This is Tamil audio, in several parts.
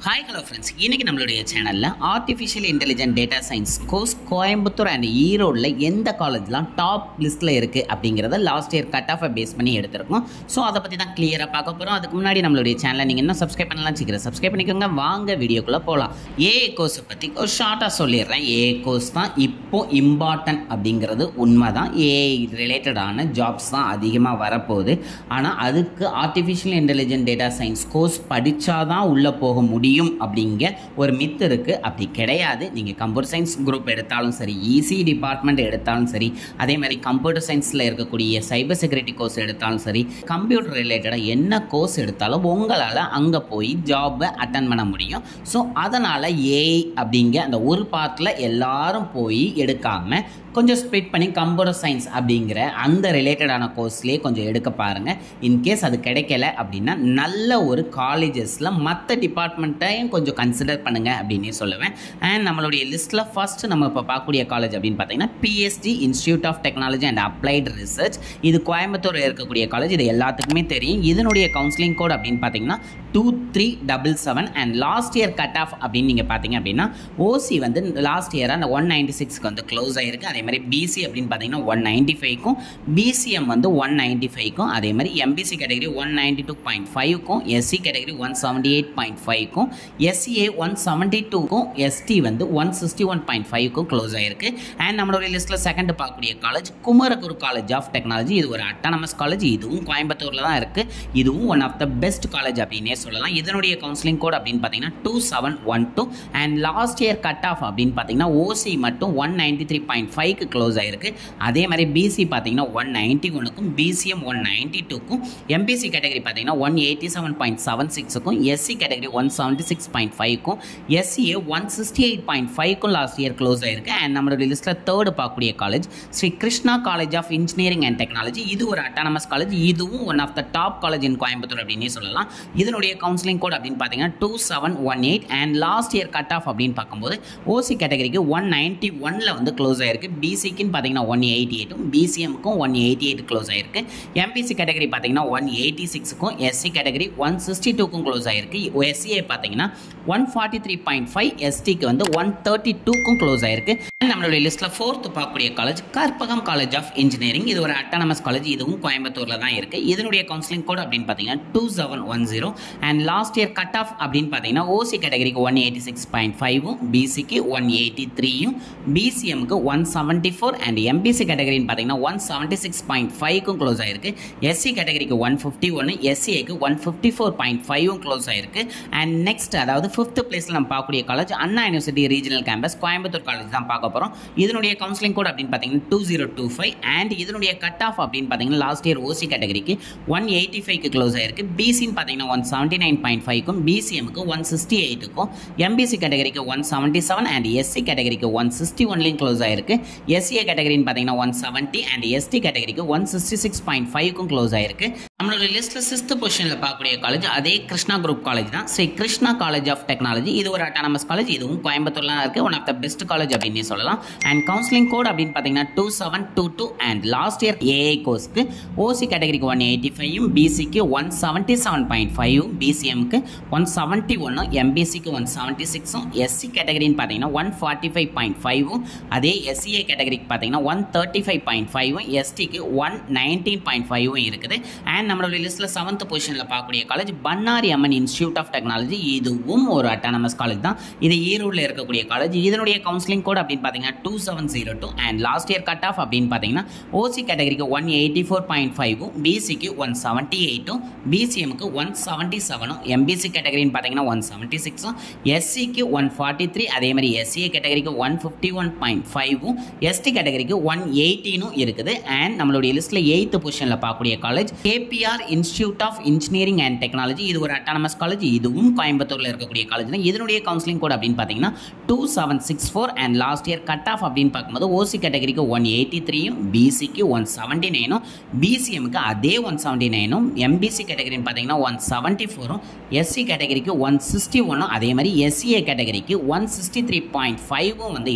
ஹாய் ஹலோ ஃப்ரெண்ட்ஸ் இன்னைக்கு நம்மளுடைய சேனலில் artificial intelligent data science course Coimbatore and ஈரோடில் எந்த காலேஜ்லாம் டாப் லிஸ்ட்டில் இருக்குது அப்படிங்கிறத லாஸ்ட் இயர் கட் ஆஃபை பேஸ் பண்ணி எடுத்திருக்கோம் ஸோ அதை பற்றி தான் கிளியராக பார்க்க போகிறோம் அதுக்கு முன்னாடி நம்மளுடைய சேனலை நீங்கள் இன்னும் சப்ஸ்கிரைப் பண்ணலாம் சீக்கிரம் சப்ஸ்கிரைப் பண்ணிக்கோங்க வாங்க வீடியோக்குள்ளே போகலாம் ஏஏ கோர்ஸை பற்றி ஒரு ஷார்ட்டாக சொல்லிடுறேன் ஏஏ கோர்ஸ் தான் இப்போ இம்பார்ட்டன்ட் அப்படிங்கிறது உண்மை தான் ஏஐ ரிலேட்டடான ஜாப்ஸ் தான் அதிகமாக வரப்போகுது ஆனால் அதுக்கு artificial intelligent data science course படித்தாதான் உள்ளே போக முடியும் அப்படிங்க ஒரு மித் இருக்குது அப்படி கிடையாது நீங்கள் கம்ப்யூட்டர் சயின்ஸ் குரூப் எடுத்தாலும் சரி ஈசி டிபார்ட்மெண்ட் எடுத்தாலும் சரி அதே மாதிரி கம்ப்யூட்டர் சயின்ஸில் இருக்கக்கூடிய சைபர் செக்யூரிட்டி கோர்ஸ் எடுத்தாலும் சரி கம்ப்யூட்டர் ரிலேட்டடாக என்ன கோர்ஸ் எடுத்தாலும் உங்களால் அங்கே போய் ஜாபை அட்டன் பண்ண முடியும் ஸோ அதனால் ஏஐ அப்படிங்க அந்த ஒரு பார்ட்டில் எல்லாரும் போய் எடுக்காமல் கொஞ்சம் ஸ்ப்ளிட் பண்ணி கம்ப்யூட்டர் சயின்ஸ் அப்படிங்கிற அந்த ரிலேட்டடான கோர்ஸ்லேயே கொஞ்சம் எடுக்க பாருங்கள் இன்கேஸ் அது கிடைக்கல அப்படின்னா நல்ல ஒரு காலேஜஸில் மற்ற டிபார்ட்மெண்ட்டையும் கொஞ்சம் கன்சிடர் பண்ணுங்கள் அப்படின்னே சொல்லுவேன் அண்ட் நம்மளுடைய லிஸ்ட்டில் ஃபஸ்ட்டு நம்ம இப்போ பார்க்கக்கூடிய காலேஜ் அப்படின்னு பார்த்தீங்கன்னா PSG institute of technology and applied research இது கோயம்புத்தூர் இருக்கக்கூடிய காலேஜ் இது எல்லாத்துக்குமே தெரியும் இதனுடைய கவுன்சிலிங் கோட் அப்படின்னு பார்த்தீங்கன்னா two three double seven and last year cut off அப்படின்னு நீங்கள் பார்த்தீங்க அப்படின்னா ஓசி வந்து லாஸ்ட் இயர் அந்த ஒன் நைன்டி சிக்ஸ்க்கு வந்து க்ளோஸ் ஆயிருக்கு அதே மாதிரி பிசி அப்படின்னு பார்த்தீங்கன்னா ஒன் நைன்டி ஃபைவ்க்கும் பிசிஎம் வந்து ஒன் நைன்டி ஃபைவ்க்கும் அதே மாதிரி MBC category one ninety two point ஃபைவ்க்கும் SC category one seventy eight point ஃபைவ்க்கும் எஸ்சிஏ ஒன் செவன்டி டூக்கும் எஸ்டி வந்து ஒன் சிக்ஸ்டி ஒன் பாயிண்ட் ஃபைவ்க்கும் க்ளோஸ் ஆயிருக்கு அண்ட் நம்மளுடைய லிஸ்ட்டில் செகண்ட் பார்க்கக்கூடிய college Kumaraguru college of technology இது ஒரு அட்டானமஸ் காலேஜ் இதுவும் கோயம்புத்தூரில் தான் இருக்குது இதுவும் one of the best college அப்படின்னே சொல்லலாம் இதனுடைய கவுன்சிலிங் கோட் அப்படின்னு பார்த்தீங்கன்னா two seven one two and last year cut off அப்படின்னு பார்த்தீங்கன்னா ஓசி மட்டும் ஒன் நைன்டி த்ரீ பாயிண்ட் ஃபைவ்க்கு க்ளோஸ் ஆயிருக்கு அதே மாதிரி பிசி பார்த்தீங்கன்னா ஒன் நைன்ட்டி ஒனுக்கும் பிசிஎம் ஒன் நைன்ட்டி டூக்கும் எம்பிசி கேட்டகரி பார்த்தீங்கன்னா one eighty seven point seven சிக்ஸுக்கும் SC category one seventy six point ஃபைவ்க்கும் SCA one sixty eight point ஃபைவ்க்கும் லாஸ்ட் இயர் க்ளோஸ் ஆயிருக்கு அண்ட் நம்மளுடைய லிஸ்ட்டில் தேர்டு பார்க்கக்கூடிய college Sri Krishna college of engineering and technology இது ஒரு அட்டானமஸ் காலேஜ் இதுவும் one of the top college in Coimbatore அப்படின்னே சொல்லலாம் இதனுடைய கவுன்சிலிங் கோட் அப்படின்னு பார்த்தீங்கன்னா two seven one eight and last year cut off அப்படின்னு பார்க்கும்போது ஓசி கேட்டகரிக்கு ஒன் நைன்ட்டி ஒனில் வந்து க்ளோஸ் ஆயிருக்கு பிசிக்குன்னு பார்த்தீங்கன்னா ஒன் எயிட்டி எயிட்டும் பிசிஎம்க்கும் ஒன் எயிட்டி எயிட் க்ளோஸ் ஆயிருக்கு எம்பிசி கேட்டகரி பார்த்தீங்கன்னா ஒன் எயிட்டி சிக்ஸுக்கும் எஸ்சி கேட்டகரி ஒன் சிக்ஸ்டி டூக்கும் க்ளோஸ் ஆயிருக்கு எஸ்சிஏ பார்த்தீங்கன்னா one forty three point five எஸ்டிக்கு வந்து ஒன் தேர்ட்டி டூக்கும் க்ளோஸ் ஆயிருக்கு நம்மளுடைய லிஸ்ட்டில் ஃபோர்த்து பார்க்கக்கூடிய college Karpagam college of engineering இது ஒரு அட்டானமஸ் காலேஜ் இதுவும் கோயம்புத்தூரில் தான் இருக்குது இதனுடைய கவுன்சிலிங் கோட் அப்படின்னு பார்த்தீங்கன்னா two seven one zero and last year cut off அப்படின்னு பார்த்தீங்கன்னா ஓசி கேட்டகரிக்கு ஒன் எயிட்டி சிக்ஸ் பாயிண்ட் ஃபைவும் பிசிக்கு ஒன் எயிட்டி த்ரீயும் பிசிஎம்க்கு one seventy four and MBC கேட்டகரின்னு பார்த்தீங்கன்னா ஒன் செவன்ட்டி சிக்ஸ் பாயிண்ட் ஃபைவ்க்கும் க்ளோஸ் ஆயிருக்கு எஸ்சி கேட்டகரிக்கு ஒன் ஃபிஃப்டி ஒன்று எஸ்சிஏக்கு ஒன் ஃபிஃப்டி ஃபோர் பாயிண்ட் ஃபைவும் க்ளோஸ் ஆயிருக்கு அண்ட் நெக்ஸ்ட் அதாவது ஃபிஃப்த் பிளேஸில் நம்ம பார்க்கக்கூடிய college Anna university regional campus Coimbatore college தான் பார்க்க போகிறோம் இதனுடைய கவுன்சிலிங் கோட் அப்படின்னு பார்த்தீங்கன்னா two zero two five and இதனுடைய கட் ஆஃப் அப்படின்னு பார்த்தீங்கன்னா லாஸ்ட் இயர் ஓசி கேட்டகரிக்கு ஒன் எயிட்டி ஃபைவ்க்கு க்ளோஸ் ஆயிருக்கு பிசின்னு பார்த்தீங்கன்னா ஒன் செவன்ட்டி நைன் பாயிண்ட் ஃபைவ்க்கும் பிசிஎம்க்கு ஒன் சிக்ஸ்டி எயிட்டுக்கும் எம்பிசி கேட்டகரிக்கு one seventy seven and SC கேட்டகரிக்கு ஒன் சிக்ஸ்டி ஒன்லையும் க்ளோஸ் ஆயிருக்கு எஸ்சிஏ கேட்டகரின்னு பார்த்தீங்கன்னா ஒன் செவன்ட்டி அண்ட் எஸ்டி கேட்டகரிக்கு ஒன் சிக்ஸ்டி சிக்ஸ் பாயிண்ட் ஃபைவ்க்கும் க்ளோஸ் ஆயிருக்கு நம்மளோட லிஸ்ட்டில் சிக்ஸ்த் பொசிஷனில் பார்க்கக்கூடிய காலேஜ் அதே கிருஷ்ணா குரூப் காலேஜ் தான் Sri Krishna college of technology இது ஒரு அட்டானமஸ் காலேஜ் இதுவும் கோயம்புத்தூர்லாம் இருக்குது one of the best college அப்படின்னே சொல்லலாம் அண்ட் கவுன்சிலிங் கோட் அப்படின்னு பார்த்தீங்கன்னா two seven two two and last year AI கோர்ஸ்க்கு ஓசி கேட்டகரிக்கு ஒன் எயிட்டி ஃபைவும் பிசிக்கு ஒன் செவன்ட்டி செவன் பாயிண்ட் ஃபைவும் பிசிஎம்க்கு ஒன் செவன்ட்டி ஒன்னும் எம்பிசிக்கு ஒன் செவன்ட்டி சிக்ஸும் எஸ்சி கேட்டகரின்னு பார்த்தீங்கன்னா ஒன் ஃபார்ட்டி ஃபைவ் பாயிண்ட் ஃபைவும் அதே எஸ்சிஏ கேட்டகரிக்கு பார்த்தீங்கன்னா ஒன் தேர்ட்டி ஃபைவ் பாயிண்ட் ஃபைவும் எஸ்டிக்கு ஒன் நைன்டீன் பாயிண்ட் ஃபைவும் இருக்குது அண்ட் நம்மளுடைய லிஸ்ட்டில் செவன்த் பொசிஷனில் பார்க்கக்கூடிய college Bannari Amman institute of technology இதுவும் ஒரு அட்டானமஸ் காலேஜ் தான் இது ஈரோடில் இருக்கக்கூடிய காலேஜ் இதனுடைய கவுன்சிலிங் கோட் அப்படின்னு பார்த்தீங்கன்னா two seven zero two and last year cut off அப்படின்னு பார்த்தீங்கன்னா ஓசி கேட்டகரிக்கு ஒன் எயிட்டி ஃபோர் பாயிண்ட் ஃபைவும் பிசிக்கு ஒன் செவன்ட்டி எயிட்டும் பிசிஎம்க்கு ஒன் செவன்ட்டி செவனும் எம்பிசி கேட்டகரின்னு பார்த்தீங்கன்னா ஒன் செவன்ட்டி சிக்ஸும் எஸ்சிக்கு ஒன் ஃபார்ட்டி த்ரீ அதே மாதிரி எஸ்சிஏ கேட்டகரிக்கு ஒன் ஃபிஃப்டி ஒன் பாயிண்ட் ஃபைவும் எஸ்டி கேட்டகரிக்கு ஒன் எயிட்டீனும் இருக்குது அண்ட் நம்மளுடைய லிஸ்ட்டில் எயித்து பொசிஷனில் பார்க்கக்கூடிய college KPR institute of engineering and technology இது ஒரு அட்டானமஸ் காலேஜ் இதுவும் கோயம்புத்தூரில் இருக்கக்கூடிய காலேஜ் தான் இதனுடைய கவுன்சிலிங் கோட் அப்படின்னு பார்த்தீங்கன்னா two seven six four and last year cut off அப்படின்னு பார்க்கும்போது ஓசி கேட்டகரிக்கு ஒன் எயிட்டி த்ரீயும் பிசிக்கு ஒன் செவன்ட்டி நைனும் பிசிஎம்க்கு அதே ஒன் செவன்ட்டி நைனும் எம்பிசி கேட்டகரின்னு பார்த்தீங்கன்னா ஒன் செவன்ட்டி ஃபோரும் எஸ்சி கேட்டகரிக்கு ஒன் சிக்ஸ்டி ஒன்னும் அதே மாதிரி எஸ்சிஏ கேட்டகரிக்கு ஒன் சிக்ஸ்டி த்ரீ பாயிண்ட் ஃபைவும் வந்து இருக்குது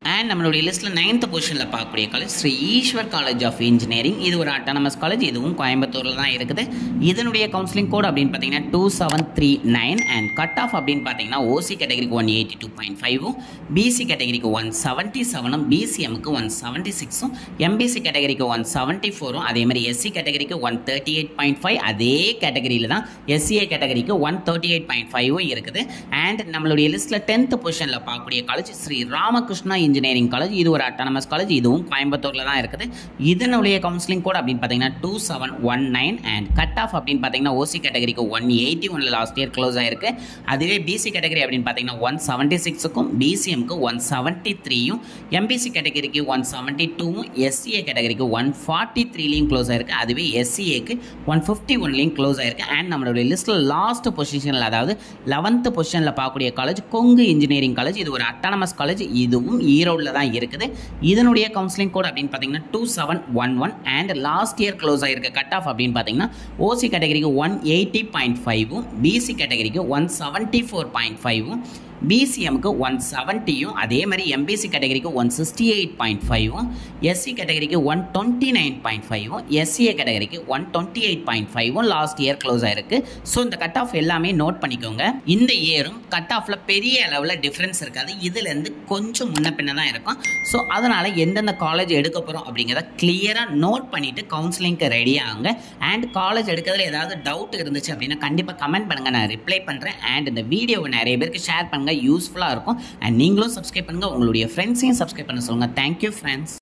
அண்ட் நம்மளுடைய லிஸ்ட்டில் நைன்த் பொசிஷனில் பார்க்கக்கூடிய college Sri Eshwar college of engineering இது ஒரு அட்டானமஸ் காலேஜ் இதுவும் கோயம்புத்தூரில் தான் இருக்குது இதனுடைய கவுன்சிலிங் கோட் அப்படின்னு பார்த்தீங்கன்னா two seven three nine and cut off அப்படின்னு பார்த்தீங்கன்னா ஓசி கேட்டகரிக்கு ஒன் எயிட்டி டூ பாயிண்ட் ஃபைவும் பிசி கேட்டகரிக்கு ஒன் செவன்ட்டி செவனும் பிசிஎம்க்கு ஒன் செவன்ட்டி சிக்ஸும் எம்பிசி கேட்டகரிக்கு ஒன் செவன்ட்டி ஃபோரும் அதே மாதிரி எஸ்சி கேட்டகரிக்கு one thirty eight point five அதே கேட்டகரியில் தான் எஸ்சிஏ கேட்டகரிக்கு ஒன் தேர்ட்டி எயிட் பாயிண்ட் ஃபைவும் இருக்குது அண்ட் நம்மளுடைய லிஸ்ட்டில் டென்த் பொசிஷனில் பார்க்கக்கூடிய college Sri Ramakrishna engineering college இது ஒரு அட்டானமஸ் காலேஜ் இதுவும் கோயம்புத்தூரில் தான் இருக்குது இதனுடைய கவுன்சிலிங் கோட் அப்படின்னு பார்த்தீங்கன்னா two seven one nine and cut off அப்படின்னு பார்த்தீங்கன்னா ஓசி கேட்டகரிக்கு ஒன் எயிட்டி ஒன்ல லாஸ்ட் இயர் க்ளோஸ் ஆயிருக்கு அதுவே பிசி கேட்டகரி அப்படின்னு பார்த்தீங்கன்னா ஒன் செவன்ட்டி சிக்ஸுக்கும் பிசிஎம்க்கு ஒன் செவன்ட்டி த்ரீயும் எம்பிசி கேட்டகரிக்கு ஒன் செவன்ட்டி டூவும் எஸ்சிஏ கேட்டகரிக்கு ஒன் ஃபார்ட்டி த்ரீலையும் க்ளோஸ் ஆயிருக்கு அதுவே எஸ்சிஏக்கு ஒன் ஃபிஃப்டி ஒன்லையும் க்ளோஸ் ஆயிருக்கு அண்ட் நம்மளுடைய லிஸ்ட்டில் லாஸ்ட் பொசிஷனில் அதாவது லெவன்த் பொசிஷனில் பார்க்கக்கூடிய காலேஜ் கொங்கு இன்ஜினியரிங் காலேஜ் இது ஒரு அட்டானமஸ் காலேஜ் இதுவும் ஈரோடில் தான் இருக்குது இதனுடைய கவுன்சிலிங் கோட் அப்படின்னு பார்த்தீங்கன்னா two seven one one and last year close ஆகிருக்க கட் ஆஃப் அப்படின்னு பார்த்தீங்கன்னா ஓசி கேட்டகரிக்கு ஒன் எயிட்டி பாயிண்ட் ஃபைவும் பிசி கேட்டகரிக்கு ஒன் செவன்ட்டி ஃபோர் பாயிண்ட் ஃபைவும் பிசிஎம்க்கு ஒன் செவன்ட்டியும் அதே மாதிரி எம்பிசி கேட்டகரிக்கு ஒன் சிக்ஸ்டி எயிட் பாயிண்ட் ஃபைவும் எஸ்சி கேட்டகரிக்கு ஒன் டுவெண்ட்டி நைன் பாயிண்ட் ஃபைவும் எஸ்சிஏ கேட்டகரிக்கு ஒன் டுவெண்ட்டி எயிட் பாயிண்ட் ஃபைவும் லாஸ்ட் இயர் க்ளோஸ் ஆயிருக்கு ஸோ இந்த கட் ஆஃப் எல்லாமே நோட் பண்ணிக்கோங்க இந்த இயரும் கட் ஆஃபில் பெரிய அளவில் டிஃப்ரென்ஸ் இருக்காது இதுலேருந்து கொஞ்சம் முன்ன பின்ன தான் இருக்கும் ஸோ அதனால் எந்தெந்த காலேஜ் எடுக்க போகிறோம் அப்படிங்கிறத கிளியராக நோட் பண்ணிவிட்டு கவுன்சிலிங்க்கு ரெடி ஆகுங்க அண்ட் காலேஜ் எடுக்கிறதுல ஏதாவது டவுட் இருந்துச்சு அப்படின்னா கண்டிப்பாக கமெண்ட் பண்ணுங்கள் நான் ரிப்ளை பண்ணுறேன் அண்ட் இந்த வீடியோவை நிறைய பேருக்கு ஷேர் பண்ணுங்கள் யூஸ்ஃபுல்லாக இருக்கும் அண்ட் நீங்களும் சப்ஸ்கிரைப் பண்ணுங்கள் உங்களுடைய ஃப்ரெண்ட்ஸையும் சப்ஸ்கிரைப் பண்ண சொல்லுங்கள் தேங்க்யூ ஃப்ரெண்ட்ஸ்